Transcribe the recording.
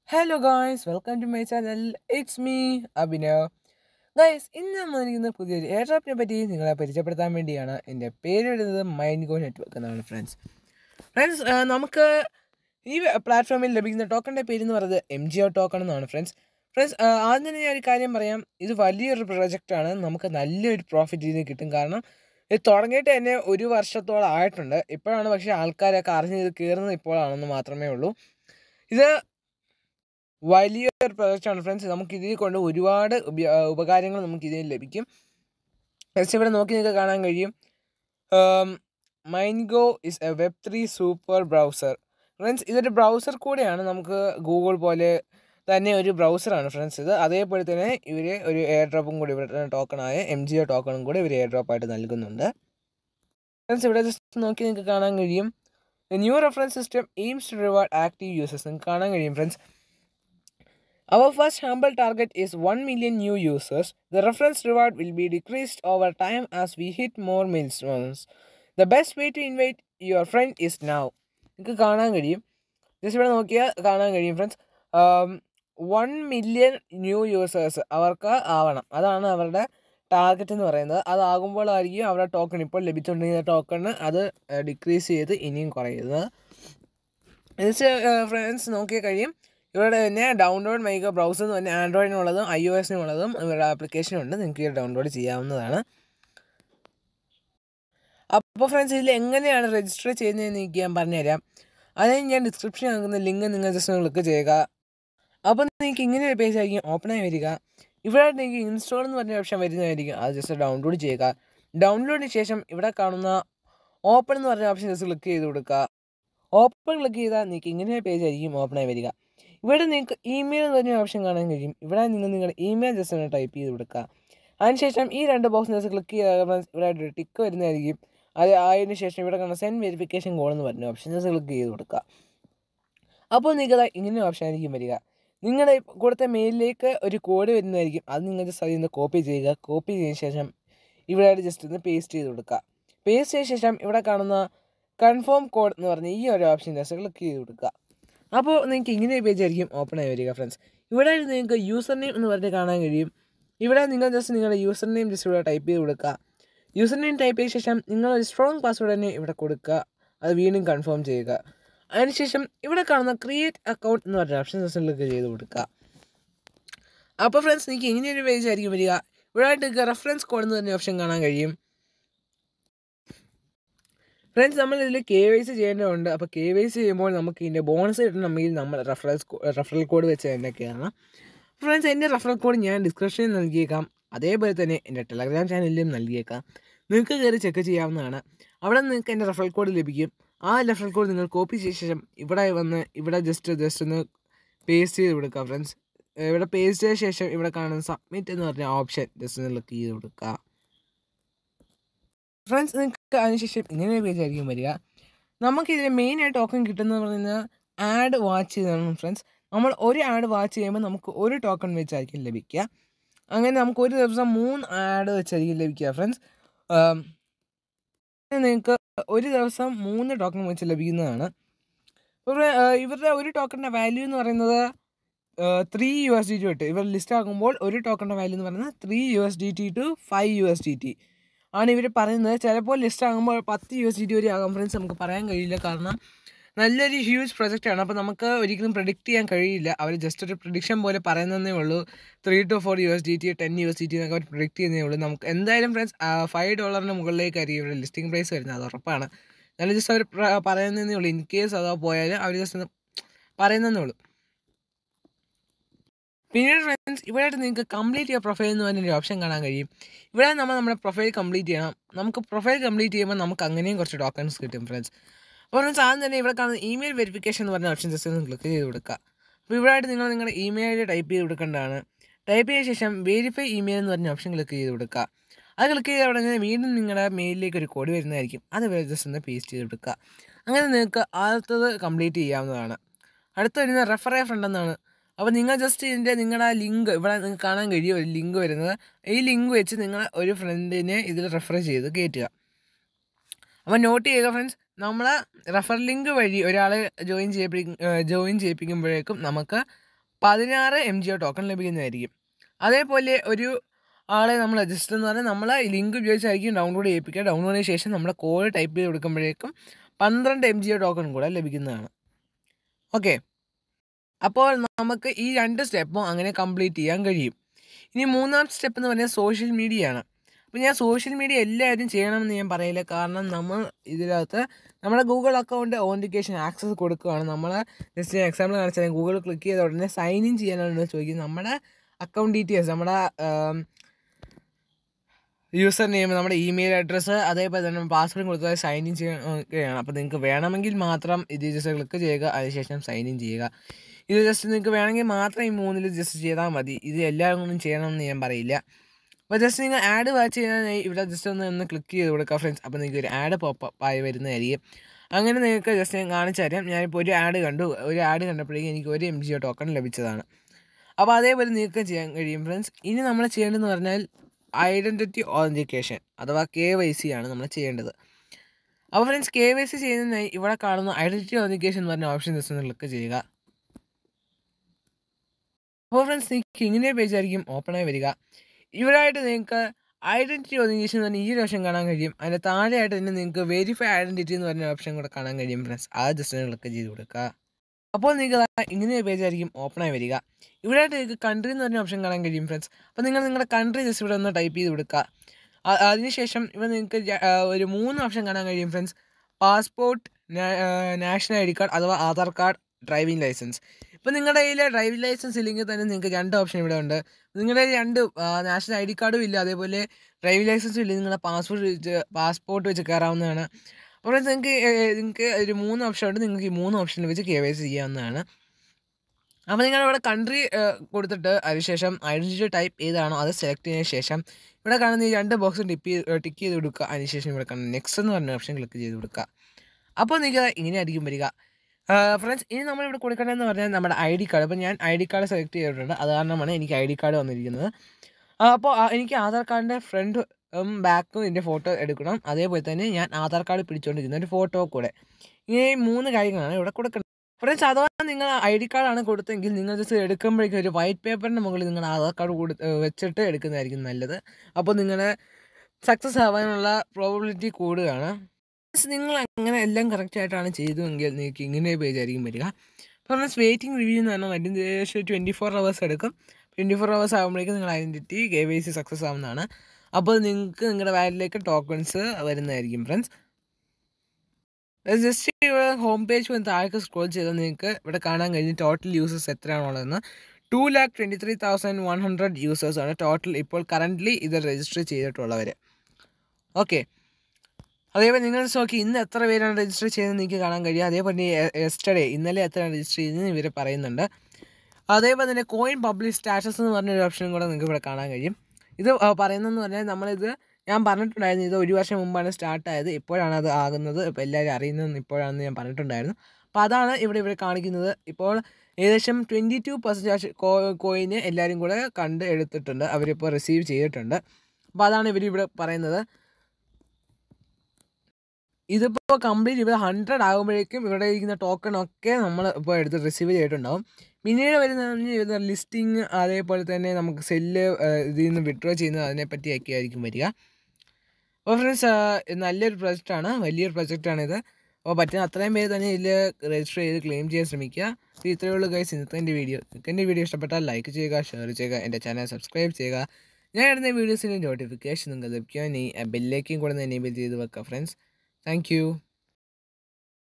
Hello guys welcome to my channel it's me Abhinav guys ഇന്ന് നമ്മൾ ഇരിക്കുന്ന പുതിയൊരു എയർ ഡ്രോപ്പിനെ പറ്റി നിങ്ങളെ പരിചയപ്പെടുത്താൻ വേണ്ടിയാണ് എൻ്റെ പേര് എഴുതുന്നത് മൈൻഡ് ഗോ നെറ്റ്വർക്ക് എന്നാണ് ഫ്രണ്ട്സ് ഫ്രണ്ട്സ് നമുക്ക് ഈ പ്ലാറ്റ്ഫോമിൽ ലഭിക്കുന്ന ടോക്കണിൻ്റെ പേര് എന്ന് പറയുന്നത് എം ജി ഒ ടോക്കൺ എന്നാണ് ഫ്രണ്ട്സ് ഫ്രണ്ട്സ് ആദ്യം തന്നെ ഞാൻ ഒരു കാര്യം പറയാം ഇത് വലിയൊരു പ്രൊജക്റ്റാണ് നമുക്ക് നല്ലൊരു പ്രോഫിറ്റ് ഇതിന് കിട്ടും കാരണം ഇത് തുടങ്ങിയിട്ട് തന്നെ ഒരു വർഷത്തോളം ആയിട്ടുണ്ട് ഇപ്പോഴാണ് പക്ഷേ ആൾക്കാരൊക്കെ അറിഞ്ഞ് ഇത് കയറുന്നത് ഇപ്പോഴാണെന്ന് മാത്രമേ ഉള്ളൂ ഇത് വലിയൊരു പ്രൊജക്റ്റാണ് ഫ്രണ്ട്സ് നമുക്ക് ഇതിൽ കൊണ്ട് ഒരുപാട് ഉപ- ആ, ഉപകാരങ്ങൾ നമുക്ക് ഇതിൽ ലഭിക്കും ജസ്റ്റ് ഇവിടെ നോക്കി നിങ്ങൾക്ക് കാണാൻ കഴിയും mindgo is a web three super browser friends ഇതൊരു ബ്രൗസർ കൂടെയാണ് നമുക്ക് ഗൂഗിൾ പോലെ തന്നെ ഒരു ബ്രൗസറാണ് ഫ്രണ്ട്സ് ഇത് അതേപോലെ തന്നെ ഇവർ ഒരു എയർ ഡ്രോപ്പും കൂടി ഇവിടെ ടോക്കണായ എം ജി ഒ ടോക്കണും കൂടി ഇവർ എയർ ഡ്രോപ്പായിട്ട് നൽകുന്നുണ്ട് ഫ്രണ്ട്സ് ഇവിടെ ജസ്റ്റ് നോക്കി നിങ്ങൾക്ക് കാണാൻ കഴിയും new reference system aims to reward active users നിങ്ങൾക്ക് കാണാൻ കഴിയും friends Our first humble target is 1 million new users. The reference reward will be decreased over time as we hit more milestones. The best way to invite your friend is now. നിങ്ങൾക്ക് കാണാൻ കഴിയും just ഇവിടെ നോക്കിയാൽ കാണാൻ കഴിയും friends one million new users അവർക്ക് ആവണം അതാണ് അവരുടെ ടാർഗറ്റ് എന്ന് പറയുന്നത് അതാകുമ്പോഴായിരിക്കും അവരുടെ ടോക്കൺ ഇപ്പോൾ ലഭിച്ചുകൊണ്ടിരിക്കുന്ന ടോക്കണ് അത് ഡിക്രീസ് ചെയ്ത് ഇനിയും കുറയുന്നത് ജസ്റ്റ് ഫ്രണ്ട്സ് നോക്കിയാൽ കഴിയും ഇവരുടെ തന്നെ ഡൗൺലോഡ് മൈക്രോ ബ്രൗസർ എന്ന് പറഞ്ഞാൽ ആൻഡ്രോയിഡിനുള്ളതും ഐ ഒ എസിനുള്ളതും ഇവരുടെ ആപ്ലിക്കേഷൻ ഉണ്ട് നിങ്ങൾക്ക് ഇത് ഡൗൺലോഡ് ചെയ്യാവുന്നതാണ് അപ്പോൾ ഫ്രണ്ട്സ് ഇതിൽ എങ്ങനെയാണ് രജിസ്റ്റർ ചെയ്യുന്നതെന്ന് എനിക്ക് ഞാൻ പറഞ്ഞുതരാം അതിന് ഞാൻ ഡിസ്ക്രിപ്ഷൻ നൽകുന്ന ലിങ്ക് നിങ്ങൾ ജസ്റ്റ് ഒന്ന് ക്ലിക്ക് ചെയ്യുക അപ്പോൾ നിങ്ങൾക്ക് ഇങ്ങനെ ഒരു പേജ് ആയിരിക്കും ഓപ്പണായി വരിക ഇവിടെ നിങ്ങൾക്ക് ഇൻസ്റ്റാൾ എന്ന് പറഞ്ഞ ഓപ്ഷൻ വരുന്നതായിരിക്കും അത് ജസ്റ്റ് ഡൗൺലോഡ് ചെയ്യുക ഡൗൺലോഡിന് ശേഷം ഇവിടെ കാണുന്ന ഓപ്പൺ എന്ന് പറഞ്ഞ ഓപ്ഷൻ ജസ്റ്റ് ക്ലിക്ക് ചെയ്ത് കൊടുക്കുക ഓപ്പൺ ക്ലിക്ക് ചെയ്താൽ നിങ്ങൾക്ക് ഇങ്ങനെ ഒരു പേജ് ആയിരിക്കും ഓപ്പണായി വരിക ഇവിടെ നിങ്ങൾക്ക് ഇമെയിൽ എന്ന് പറഞ്ഞ ഓപ്ഷൻ കാണാൻ കഴിയും ഇവിടെ നിങ്ങൾ നിങ്ങളുടെ ഇമെയിൽ ജസ്റ്റ് ഒന്ന് ടൈപ്പ് ചെയ്ത് കൊടുക്കുക അതിനുശേഷം ഈ രണ്ട് ബോക്സ് ജസ്റ്റ് ക്ലിക്ക് ചെയ്താൽ ഇവിടെ ഒരു ടിക്ക് വരുന്നതായിരിക്കും അത് അതിന് ശേഷം ഇവിടെ കാണുന്ന സെൻഡ് വെരിഫിക്കേഷൻ കോൾ എന്ന് പറഞ്ഞ ഓപ്ഷൻ ജസ്റ്റ് ക്ലിക്ക് ചെയ്ത് കൊടുക്കുക അപ്പോൾ നിങ്ങൾക്ക് ഇങ്ങനെ ഓപ്ഷൻ ആയിരിക്കും വരിക നിങ്ങളുടെ കൊടുത്ത മെയിലിലേക്ക് ഒരു കോഡ് വരുന്നതായിരിക്കും അത് നിങ്ങൾ ജസ്റ്റ് അതിൽ നിന്ന് കോപ്പി ചെയ്യുക കോപ്പി ചെയ്ത ശേഷം ഇവിടെ ജസ്റ്റ് ഒന്ന് പേസ്റ്റ് ചെയ്ത് കൊടുക്കുക പേസ്റ്റ് ചെയ്ത ശേഷം ഇവിടെ കാണുന്ന കൺഫേം കോഡ് എന്ന് പറഞ്ഞ ഈ ഒരു ഓപ്ഷൻ ജസ്റ്റ് ക്ലിക്ക് ചെയ്ത് കൊടുക്കുക അപ്പോൾ നിങ്ങൾക്ക് ഇങ്ങനെ ഒരു പേജ് ആയിരിക്കും ഓപ്പൺ ആയി വരിക ഫ്രണ്ട്സ് ഇവിടെ നിങ്ങൾക്ക് യൂസർ നെയിം എന്ന് പറഞ്ഞ് കാണാൻ കഴിയും ഇവിടെ നിങ്ങൾ ജസ്റ്റ് നിങ്ങളുടെ യൂസർ നെയിം ജസ്റ്റ് ഇവിടെ ടൈപ്പ് ചെയ്ത് കൊടുക്കുക യൂസർ നെയിം ടൈപ്പ് ചെയ്ത ശേഷം നിങ്ങൾ ഒരു സ്ട്രോങ് പാസ്വേഡ് തന്നെ ഇവിടെ കൊടുക്കുക അത് വീണ്ടും കൺഫേം ചെയ്യുക അതിനുശേഷം ഇവിടെ കാണുന്ന ക്രിയേറ്റ് അക്കൗണ്ട് എന്ന് പറഞ്ഞ ഓപ്ഷൻ ജസ്റ്റ് ക്ലിക്ക് ചെയ്ത് കൊടുക്കുക അപ്പോൾ ഫ്രണ്ട്സ് നിങ്ങൾക്ക് ഇങ്ങനെ ഒരു പേജ് ആയിരിക്കും വരിക ഇവിടെ നിങ്ങൾക്ക് റെഫറൻസ് കോഡ് എന്ന് പറഞ്ഞ ഓപ്ഷൻ കാണാൻ കഴിയും ഫ്രണ്ട്സ് നമ്മൾ ഇതിൽ കെ വൈ സി ചെയ്യേണ്ടതുണ്ട് അപ്പോൾ കെ വൈ സി ചെയ്യുമ്പോൾ നമുക്ക് ഇതിൻ്റെ ബോണസ് കിട്ടണമെങ്കിൽ നമ്മൾ റെഫറൻസ് റെഫറൽ കോഡ് വെച്ച് തന്നെ കയറണം ഫ്രണ്ട്സ് എൻ്റെ റെഫറൽ കോഡ് ഞാൻ ഡിസ്ക്രിപ്ഷനിൽ നൽകിയേക്കാം അതേപോലെ തന്നെ എൻ്റെ ടെലഗ്രാം ചാനലിലും നൽകിയേക്കാം നിങ്ങൾക്ക് കയറി ചെക്ക് ചെയ്യാവുന്നതാണ് അവിടെ നിങ്ങൾക്ക് എൻ്റെ റെഫറൽ കോഡ് ലഭിക്കും ആ റെഫറൽ കോഡ് നിങ്ങൾ കോപ്പി ചെയ്ത ശേഷം ഇവിടെ വന്ന് ഇവിടെ ജസ്റ്റ് ജസ്റ്റ് ഒന്ന് പേസ്റ്റ് ചെയ്ത് കൊടുക്കുക ഫ്രണ്ട്സ് ഇവിടെ പേസ്റ്റ് ചെയ്ത ശേഷം ഇവിടെ കാണുന്ന സബ്മിറ്റ് എന്ന് പറഞ്ഞ ഓപ്ഷൻ ജസ്റ്റ് ഒന്ന് ക്ലിക്ക് ചെയ്ത് കൊടുക്കുക ഫ്രണ്ട്സ് നിങ്ങൾക്ക് അതിനുശേഷം ഇങ്ങനെ ഒരു പേജ് ആയിരിക്കും വരിക നമുക്ക് ഇതിൽ മെയിനായിട്ട് ടോക്കൺ കിട്ടുന്നത് പറയുന്നത് ആഡ് വാച്ച് ചെയ്താണ് ഫ്രണ്ട്സ് നമ്മൾ ഒരു ആഡ് വാച്ച് ചെയ്യുമ്പോൾ നമുക്ക് ഒരു ടോക്കൺ വെച്ചായിരിക്കും ലഭിക്കുക അങ്ങനെ നമുക്ക് ഒരു ദിവസം മൂന്ന് ആഡ് വെച്ചായിരിക്കും ലഭിക്കുക ഫ്രണ്ട്സ് നിങ്ങൾക്ക് ഒരു ദിവസം മൂന്ന് ടോക്കൺ വെച്ച് ലഭിക്കുന്നതാണ് ഇവരുടെ ഇവരുടെ ഒരു ടോക്കണിൻ്റെ വാല്യൂ എന്ന് പറയുന്നത് three U S D T തൊട്ട് ഇവർ ലിസ്റ്റ് ആക്കുമ്പോൾ ഒരു ടോക്കണിൻ്റെ വാല്യൂ എന്ന് പറയുന്നത് three U S D T to five U S D T ആണ് ഇവർ പറയുന്നത് ചിലപ്പോൾ ലിസ്റ്റ് ആകുമ്പോൾ പത്ത് യു എസ് ഡി ടി വരെ ആകാം ഫ്രണ്ട്സ് നമുക്ക് പറയാൻ കഴിയില്ല കാരണം നല്ലൊരു ഹ്യൂജ് പ്രൊജക്റ്റാണ് അപ്പോൾ നമുക്ക് ഒരിക്കലും പ്രിഡിക്റ്റ് ചെയ്യാൻ കഴിയില്ല അവർ ജസ്റ്റ് ഒരു പ്രിഡിക്ഷൻ പോലെ പറയുന്നതേ ഉള്ളൂ three to four U S D T ten U S D T എന്നൊക്കെ അവർ പ്രിഡിക്റ്റ് ചെയ്യുന്നേ ഉള്ളൂ നമുക്ക് എന്തായാലും ഫ്രണ്ട്സ് ഫൈവ് ഡോളറിന് മുകളിലേക്കായിരിക്കും ഇവിടെ ലിസ്റ്റിംഗ് പ്രൈസ് വരുന്നത് അത് ഉറപ്പാണ് എന്നാലും ജസ്റ്റ് അവർ പറയുന്നതേ ഉള്ളൂ ഇൻ കേസ് അതോ പോയാലും അവർ ജസ്റ്റ് ഒന്ന് പറയുന്നതേ ഉള്ളൂ പിന്നീട് ഫ്രണ്ട്സ് ഇവിടെ നിങ്ങൾക്ക് കംപ്ലീറ്റ് ചെയ്യുക പ്രൊഫൈൽ എന്ന് പറഞ്ഞൊരു ഓപ്ഷൻ കാണാൻ കഴിയും ഇവിടെ നമ്മൾ നമ്മുടെ പ്രൊഫൈൽ കംപ്ലീറ്റ് ചെയ്യണം നമുക്ക് പ്രൊഫൈൽ കംപ്ലീറ്റ് ചെയ്യുമ്പോൾ നമുക്ക് അങ്ങനെയും കുറച്ച് ടോക്കൺസ് കിട്ടും ഫ്രണ്ട്സ് അപ്പോൾ ഫ്രണ്ട്സ് ആദ്യം തന്നെ ഇവിടെ കാണുന്ന ഇമെയിൽ വെരിഫിക്കേഷൻ എന്ന് പറഞ്ഞ ഓപ്ഷൻ ജസ്റ്റ് ഒന്ന് ക്ലിക്ക് ചെയ്ത് കൊടുക്കുക അപ്പോൾ ഇവിടെ ആയിട്ട് നിങ്ങൾ നിങ്ങളുടെ ഇമെയിൽ ടൈപ്പ് ചെയ്ത് കൊടുക്കേണ്ടതാണ് ടൈപ്പ് ചെയ്ത ശേഷം വെരിഫൈ ഇമെയിൽ എന്ന് പറഞ്ഞ ഓപ്ഷൻ ക്ലിക്ക് ചെയ്ത് കൊടുക്കുക അത് ക്ലിക്ക് ചെയ്ത ഉടനെ വീണ്ടും നിങ്ങളുടെ മെയിലിലേക്ക് ഒരു കോഡ് വരുന്നതായിരിക്കും അത് ജസ്റ്റ് ഒന്ന് പേസ്റ്റ് ചെയ്ത് കൊടുക്കുക അങ്ങനെ നിങ്ങൾക്ക് അടുത്തത് കംപ്ലീറ്റ് ചെയ്യാവുന്നതാണ് അടുത്ത വരുന്ന റെഫർ എ ഫ്രണ്ട് എന്നാണ് അപ്പോൾ നിങ്ങൾ ജസ്റ്റ് ഇതിൻ്റെ നിങ്ങളുടെ ലിങ്ക് ഇവിടെ നിങ്ങൾക്ക് കാണാൻ കഴിയും ഒരു ലിങ്ക് വരുന്നത് ഈ ലിങ്ക് വെച്ച് നിങ്ങൾ ഒരു ഫ്രണ്ടിനെ ഇതിൽ റെഫർ ചെയ്ത് കയറ്റുക അപ്പോൾ നോട്ട് ചെയ്യുക ഫ്രണ്ട്സ് നമ്മൾ റെഫർ ലിങ്ക് വഴി ഒരാളെ ജോയിൻ ചെയ്യിപ്പിക്കും ജോയിൻ ചെയ്യിപ്പിക്കുമ്പോഴേക്കും നമുക്ക് പതിനാറ് എം ജിയോ ടോക്കൺ ലഭിക്കുന്നതായിരിക്കും അതേപോലെ ഒരു ആളെ നമ്മൾ രജിസ്റ്റർ എന്ന് പറഞ്ഞാൽ നമ്മൾ ലിങ്ക് ഉപയോഗിച്ചായിരിക്കും ഡൗൺലോഡ് ചെയ്യിപ്പിക്കുക ഡൗൺലോഡ് ചെയ്ത ശേഷം നമ്മൾ കോഡ് ടൈപ്പ് ചെയ്ത് കൊടുക്കുമ്പോഴേക്കും പന്ത്രണ്ട് എം ജിയോ ടോക്കൺ കൂടെ ലഭിക്കുന്നതാണ് ഓക്കെ അപ്പോൾ നമുക്ക് ഈ രണ്ട് സ്റ്റെപ്പും അങ്ങനെ കംപ്ലീറ്റ് ചെയ്യാൻ കഴിയും ഇനി മൂന്നാം സ്റ്റെപ്പ് എന്ന് പറഞ്ഞാൽ സോഷ്യൽ മീഡിയ ആണ് അപ്പോൾ ഞാൻ സോഷ്യൽ മീഡിയ എല്ലാവരും ചെയ്യണമെന്ന് ഞാൻ പറയില്ല കാരണം നമ്മൾ ഇതിനകത്ത് നമ്മുടെ ഗൂഗിൾ അക്കൗണ്ട് ഓതൻറ്റിക്കേഷൻ ആക്സസ് കൊടുക്കുകയാണ് നമ്മൾ ജസ്റ്റ് എക്സാമ്പിൾ കാണിച്ചാൽ ഗൂഗിൾ ക്ലിക്ക് ചെയ്ത ഉടനെ സൈൻ ഇൻ ചെയ്യാനാണ് ചോദിക്കുന്നത് നമ്മുടെ അക്കൗണ്ട് ഡീറ്റെയിൽസ് നമ്മുടെ യൂസർ നെയിം നമ്മുടെ ഇമെയിൽ അഡ്രസ്സ് അതേപോലെ തന്നെ പാസ്വേഡ് കൊടുത്താൽ സൈൻ ഇൻ ചെയ്യുകയാണ് അപ്പോൾ നിങ്ങൾക്ക് വേണമെങ്കിൽ മാത്രം ഇത് ജസ്റ്റ് ക്ലിക്ക് ചെയ്യുക അതിനുശേഷം സൈൻ ഇൻ ചെയ്യുക ഇത് ജസ്റ്റ് നിങ്ങൾക്ക് വേണമെങ്കിൽ മാത്രം ഈ മൂന്നിൽ ജസ്റ്റ് ചെയ്താൽ മതി ഇത് എല്ലാവരും കൊണ്ടും ചെയ്യണമെന്ന് ഞാൻ പറയില്ല അപ്പോൾ ജസ്റ്റ് നിങ്ങൾ ആഡ് വാച്ച് ചെയ്യാനായി ഇവിടെ ജസ്റ്റ് ഒന്ന് ഒന്ന് ക്ലിക്ക് ചെയ്ത് കൊടുക്കുക ഫ്രണ്ട്സ് അപ്പോൾ നിങ്ങൾക്ക് ഒരു ആഡ് പോപ്പ് ആയി വരുന്നതായിരിക്കും അങ്ങനെ നിങ്ങൾക്ക് ജസ്റ്റ് ഞാൻ കാണിച്ചു തരാം ഞാനിപ്പോൾ ഒരു ആഡ് കണ്ടു ഒരു ആഡ് കണ്ടപ്പോഴേക്കും എനിക്ക് ഒരു എം ജിയോ ടോക്കൺ ലഭിച്ചതാണ് അപ്പോൾ അതേപോലെ നിങ്ങൾക്ക് ചെയ്യാൻ കഴിയും ഫ്രണ്ട്സ് ഇനി നമ്മൾ ചെയ്യേണ്ടതെന്ന് പറഞ്ഞാൽ ഐഡൻറ്റിറ്റി ഓതൻറ്റിക്കേഷൻ അഥവാ കെ വൈ സി ആണ് നമ്മൾ ചെയ്യേണ്ടത് അപ്പോൾ ഫ്രണ്ട്സ് കെ വൈ സി ചെയ്യുന്നതിനായി ഇവിടെ കാണുന്ന ഐഡൻറ്റിറ്റി ഓതൻറ്റിക്കേഷൻ എന്ന് പറഞ്ഞ ഓപ്ഷൻ ജസ്റ്റ് ഒന്ന് ക്ലിക്ക് ചെയ്യുക അപ്പോൾ ഫ്രണ്ട്സ് നിങ്ങൾക്ക് ഇങ്ങനെ പേജ് ആയിരിക്കും ഓപ്പണായി വരിക ഇവരായിട്ട് നിങ്ങൾക്ക് ഐഡൻറ്റിറ്റി ഒതുങ്ങിയേഷൻ എന്ന് പറഞ്ഞ ഈ ഒരു ഓപ്ഷൻ കാണാൻ കഴിയും അതിൻ്റെ താഴെയായിട്ട് തന്നെ നിങ്ങൾക്ക് വെരിഫൈ ഐഡൻറ്റിറ്റി എന്ന് പറഞ്ഞ ഓപ്ഷൻ കൂടെ കാണാൻ കഴിയും ഫ്രണ്ട്സ് ആ ജസ്റ്റ് ക്ലിക്ക് ചെയ്ത് കൊടുക്കുക അപ്പോൾ നിങ്ങൾക്ക് ഇങ്ങനെ ഒരു പേജ് ആയിരിക്കും ഓപ്പണായി വരിക ഇവിടെയായിട്ട് നിങ്ങൾക്ക് കൺട്രി എന്ന് പറഞ്ഞ ഓപ്ഷൻ കാണാൻ കഴിയും ഫ്രണ്ട്സ് അപ്പോൾ നിങ്ങൾ നിങ്ങളുടെ കൺട്രി ജസ്റ്റ് ഇവിടെ ഒന്ന് ടൈപ്പ് ചെയ്ത് കൊടുക്കുക അതിനുശേഷം ഇവിടെ നിങ്ങൾക്ക് ഒരു മൂന്ന് ഓപ്ഷൻ കാണാൻ കഴിയും friends passport national I D card അഥവാ ആധാർ കാർഡ് ഡ്രൈവിംഗ് ലൈസൻസ് ഇപ്പോൾ നിങ്ങളുടെ കയ്യിൽ ഡ്രൈവിംഗ് ലൈസൻസ് ഇല്ലെങ്കിൽ തന്നെ നിങ്ങൾക്ക് രണ്ട് ഓപ്ഷൻ ഇവിടെ ഉണ്ട് നിങ്ങളുടെ രണ്ട് നാഷണൽ ഐ ഡി കാർഡും ഇല്ല അതേപോലെ ഡ്രൈവിംഗ് ലൈസൻസും ഇല്ല നിങ്ങളുടെ പാസ്പോർട്ട് വെച്ച് പാസ്പോർട്ട് വെച്ച് കയറാവുന്നതാണ് അപ്പോൾ നിങ്ങൾക്ക് നിങ്ങൾക്ക് ഒരു മൂന്ന് ഓപ്ഷൻ ഉണ്ട് നിങ്ങൾക്ക് ഈ മൂന്ന് ഓപ്ഷനിൽ വെച്ച് കെ വൈ സി ചെയ്യാവുന്നതാണ് അപ്പോൾ നിങ്ങൾ ഇവിടെ കൺട്രി കൊടുത്തിട്ട് അതിനുശേഷം ഐഡൻറ്റിറ്റി ടൈപ്പ് ഏതാണോ അത് സെലക്ട് ചെയ്തതിന് ശേഷം ഇവിടെ കാണുന്ന ഈ രണ്ട് ബോക്സ് ടിപ്പ് ചെയ്ത് ടിക്ക് ചെയ്ത് കൊടുക്കുക അതിനുശേഷം ഇവിടെ കാണുന്ന നെക്സ്റ്റ് എന്ന് പറഞ്ഞ ഓപ്ഷൻ ക്ലിക്ക് ചെയ്ത് കൊടുക്കുക അപ്പോൾ നിങ്ങൾക്ക് ഇങ്ങനെ ആയിരിക്കും വരിക ഫ്രണ്ട്സ് ഇനി നമ്മളിവിടെ കൊടുക്കേണ്ടതെന്ന് പറഞ്ഞാൽ നമ്മുടെ ഐ ഡി കാർഡ് അപ്പോൾ ഞാൻ ഐ ഡി കാർഡ് സെലക്ട് ചെയ്തിട്ടുണ്ട് അത് കാരണമാണ് എനിക്ക് ഐ ഡി കാർഡ് വന്നിരിക്കുന്നത് അപ്പോൾ എനിക്ക് ആധാർ കാർഡിൻ്റെ ഫ്രണ്ട് ബാക്കും ഇതിൻ്റെ ഫോട്ടോ എടുക്കണം അതേപോലെ തന്നെ ഞാൻ ആധാർ കാർഡ് പിടിച്ചുകൊണ്ടിരിക്കുന്ന ഒരു ഫോട്ടോ കൂടെ ഈ മൂന്ന് കാര്യങ്ങളാണ് ഇവിടെ കൊടുക്കുന്നത് ഫ്രണ്ട്സ് അഥവാ നിങ്ങൾ ഐ ഡി കാർഡാണ് കൊടുത്തെങ്കിൽ നിങ്ങൾ ജസ്റ്റ് എടുക്കുമ്പോഴേക്കും ഒരു വൈറ്റ് പേപ്പറിൻ്റെ മുകളിൽ നിങ്ങൾ ആധാർ കാർഡ് കൊടു വെച്ചിട്ട് എടുക്കുന്നതായിരിക്കും നല്ലത് അപ്പോൾ നിങ്ങളുടെ സക്സസ് ആവാനുള്ള പ്രോബിലിറ്റി കൂടുകയാണ് നിങ്ങൾ അങ്ങനെ എല്ലാം കറക്റ്റ് ആയിട്ടാണ് ചെയ്തതെങ്കിൽ നിങ്ങൾക്ക് ഇങ്ങനെ പേജ് ആയിരിക്കും വരിക ഫ്രണ്ട്സ് വെയിറ്റിംഗ് റിവ്യൂ എന്ന് പറഞ്ഞാൽ അതിൻ്റെ ഏകദേശം ട്വൻറ്റി ഫോർ അവേഴ്സ് എടുക്കും ട്വൻറ്റി ഫോർ അവേഴ്സ് ആകുമ്പോഴേക്കും നിങ്ങൾ identity K Y C success ആവുന്നതാണ് അപ്പോൾ നിങ്ങൾക്ക് നിങ്ങളുടെ വാലിലേക്ക് ടോക്കൺസ് വരുന്നതായിരിക്കും ഫ്രണ്ട്സ് ജസ്റ്റ് ഇവിടെ ഹോം പേജ് വന്ന് താഴേക്ക് സ്ക്രോൾ ചെയ്താൽ നിങ്ങൾക്ക് ഇവിടെ കാണാൻ കഴിഞ്ഞ് ടോട്ടൽ യൂസേഴ്സ് എത്രയാണുള്ളതെന്ന് two lakh twenty three thousand one hundred യൂസേഴ്സാണ് ടോട്ടൽ ഇപ്പോൾ കറൻ്റ്ലി ഇത് രജിസ്റ്റർ ചെയ്തിട്ടുള്ളവർ ഓക്കെ അതേപോലെ നിങ്ങൾ നോക്കി ഇന്ന് എത്ര പേരാണ് രജിസ്റ്റർ ചെയ്തതെന്ന് നിങ്ങൾക്ക് കാണാൻ കഴിയും അതേപോലെ എസ്റ്റർഡേ ഇന്നലെ എത്രയാണ് രജിസ്റ്റർ ചെയ്തതെന്ന് ഇവർ പറയുന്നുണ്ട് അതേപോലെ തന്നെ കോയിൻ പബ്ലിക് സ്റ്റാറ്റസ് എന്ന് പറഞ്ഞൊരു ഓപ്ഷൻ കൂടെ നിങ്ങൾക്ക് ഇവിടെ കാണാൻ കഴിയും ഇത് പറയുന്നതെന്ന് പറഞ്ഞാൽ നമ്മളിത് ഞാൻ പറഞ്ഞിട്ടുണ്ടായിരുന്നു ഇത് ഒരു വർഷം മുമ്പാണ് സ്റ്റാർട്ട് ആയത് ഇപ്പോഴാണ് അത് ആകുന്നത് ഇപ്പോൾ എല്ലാവരും അറിയുന്നത് ഇപ്പോഴാണെന്ന് ഞാൻ പറഞ്ഞിട്ടുണ്ടായിരുന്നു അപ്പോൾ അതാണ് ഇവിടെ ഇവിടെ കാണിക്കുന്നത് ഇപ്പോൾ ഏകദേശം ട്വൻറ്റി ടു പെർസെൻറ്റേജ് കോയിന് എല്ലാവരും കൂടെ കണ്ട് എടുത്തിട്ടുണ്ട് അവരിപ്പോൾ റിസീവ് ചെയ്തിട്ടുണ്ട് അപ്പോൾ അതാണ് ഇവർ ഇവിടെ പറയുന്നത് ഇതിപ്പോൾ കംപ്ലീറ്റ് ഇവിടെ ഹൺഡ്രഡ് ആകുമ്പോഴേക്കും ഇവിടെ ഇരിക്കുന്ന ടോക്കൺ ഒക്കെ നമ്മൾ ഇപ്പോൾ എടുത്ത് റിസീവ് ചെയ്തിട്ടുണ്ടാവും പിന്നീട് വരുന്ന ലിസ്റ്റിംഗ് അതേപോലെ തന്നെ നമുക്ക് സെല്ല് ഇതിൽ നിന്ന് വിഡ്രോ ചെയ്യുന്നത് അതിനെപ്പറ്റിയൊക്കെ ആയിരിക്കും വരിക അപ്പോൾ ഫ്രണ്ട്സ് നല്ലൊരു പ്രൊജക്റ്റാണ് വലിയൊരു പ്രൊജക്റ്റാണിത് അപ്പോൾ പറ്റുന്ന അത്രയും പേര് തന്നെ ഇതിൽ രജിസ്റ്റർ ചെയ്ത് ക്ലെയിം ചെയ്യാൻ ശ്രമിക്കുക അപ്പോൾ ഇത്രയേ ഉള്ളൂ ഗൈസ് ഇന്നത്തെ എൻ്റെ വീഡിയോ നിങ്ങൾക്ക് എൻ്റെ വീഡിയോ ഇഷ്ടപ്പെട്ടാൽ ലൈക്ക് ചെയ്യുക ഷെയർ ചെയ്യുക എൻ്റെ ചാനൽ സബ്സ്ക്രൈബ് ചെയ്യുക ഞാൻ ഇടുന്ന വീഡിയോസിൻ്റെ നോട്ടിഫിക്കേഷൻ നിങ്ങൾക്ക് ലഭിക്കാൻ ഈ ബെല്ലേക്കും കൂടെ എനേബിൾ ചെയ്ത് വെക്കുക ഫ്രണ്ട്സ് താങ്ക്